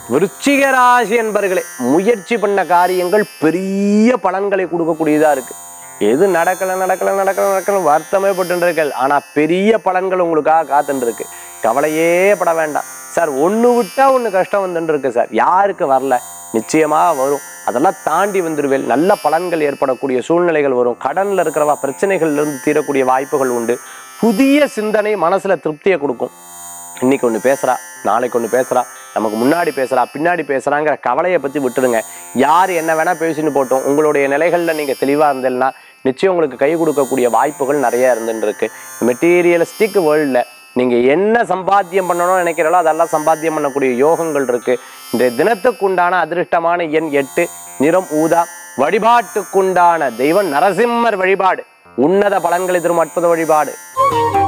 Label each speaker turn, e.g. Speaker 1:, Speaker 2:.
Speaker 1: விருச்சிக ராசி என்பர்களே முயற்சி பண்ண காரியங்கள் பெரிய பலன்களை கொடுக்கக்கூடியதா இருக்கு எது நடக்கல நடக்கல நடக்கல நடக்கல வருத்தமே பட்டு ஆனா பெரிய பலன்கள் உங்களுக்காக காத்துட்டு இருக்கு கவலையே பட வேண்டாம் சார் ஒன்று விட்டா ஒன்று கஷ்டம் வந்துட்டு இருக்கு சார் யாருக்கு வரல நிச்சயமா வரும் அதெல்லாம் தாண்டி வந்துடுவேல் நல்ல பலன்கள் ஏற்படக்கூடிய சூழ்நிலைகள் வரும் கடன்ல இருக்கிறவா பிரச்சனைகள்ல இருந்து தீரக்கூடிய வாய்ப்புகள் உண்டு புதிய சிந்தனை மனசுல திருப்தியை கொடுக்கும் இன்னைக்கு ஒன்று பேசுறா நாளைக்கு ஒன்று பேசுறா நமக்கு முன்னாடி பேசுறா பின்னாடி பேசுறாங்கிற கவலையை பத்தி விட்டுடுங்க யார் என்ன வேணா பேசின்னு போட்டோம் உங்களுடைய நிலைகள்ல நீங்க தெளிவா இருந்தீங்கன்னா நிச்சயம் உங்களுக்கு கை கொடுக்கக்கூடிய வாய்ப்புகள் நிறைய இருந்துட்டு இருக்கு மெட்டீரியலிஸ்டிக் வேர்ல்டில் நீங்க என்ன சம்பாத்தியம் பண்ணணும்னு நினைக்கிறீங்களோ அதெல்லாம் சம்பாத்தியம் பண்ணக்கூடிய யோகங்கள் இருக்கு இன்றைய தினத்துக்குண்டான அதிர்ஷ்டமான எண் எட்டு நிறம் ஊதா வழிபாட்டுக்குண்டான தெய்வம் நரசிம்மர் வழிபாடு உன்னத பலன்களை தரும் அற்புத வழிபாடு